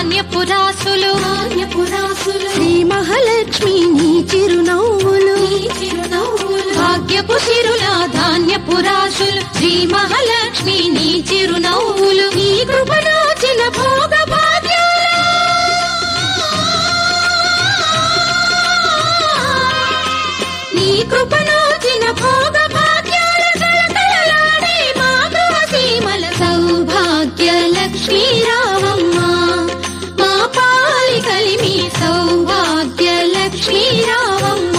ధాన్యపురాసులు ధాన్యపురాసులు శ్రీ మహాలక్ష్మి నీ చిరునవ్వులు నీ చిరునవ్వులు భాగ్యపు సిరుల ధాన్యపురాసులు శ్రీ మహాలక్ష్మి నీ చిరునవ్వులు నీ కృపణోచిన భోగ నీ కృపణోచిన భోగ భాగ్యాల కళకళలాడే మా గృహ సీమల సౌభాగ్య లక్ష్మీ రావమ్మ మా పాలి కలిమి సౌభాగ్య లక్ష్మీ రావమ్మ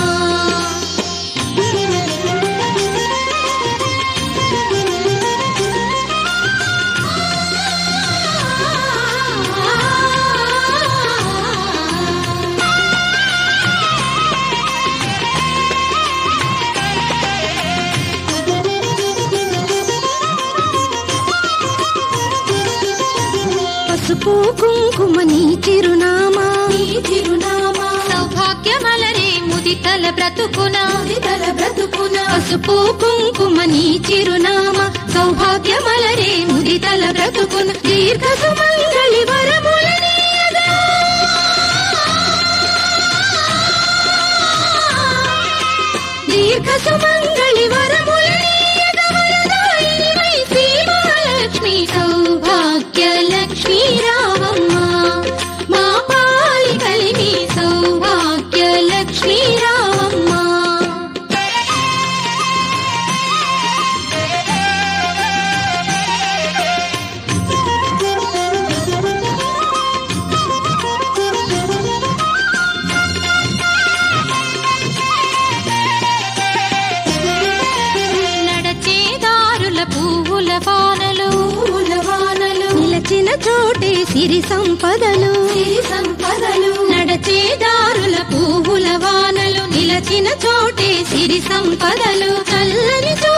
పసుపు కుంకుమ నీ చిరునామా నీ చిరునామా సౌభాగ్యమలరే ముదితల బ్రతుకున తల బ్రతుకున పసుపు కుంకుమ నీ చిరునామా సౌభాగ్యమలరే ముదితల బ్రతుకున దీర్ఘ సుమంగళి వరములనీయగా దీర్ఘ సుమంగళి వరములనీయగా వరదాయినివై శ్రీ మహాలక్ష్మి సౌభాగ్య లక్ష్మీ రావమ్మ మా పాలి కలిమి సౌభాగ్య లక్ష్మీ రావమ్మ నడచేదారుల పువ్వుల వానలు పూల వానలు నిలచిన చోటే సిరి సంపదలు సిరి సంపదలు నడచేదారుల పువ్వుల వానలు నిలచిన చోటే సిరి సంపదలు చల్లని చోటే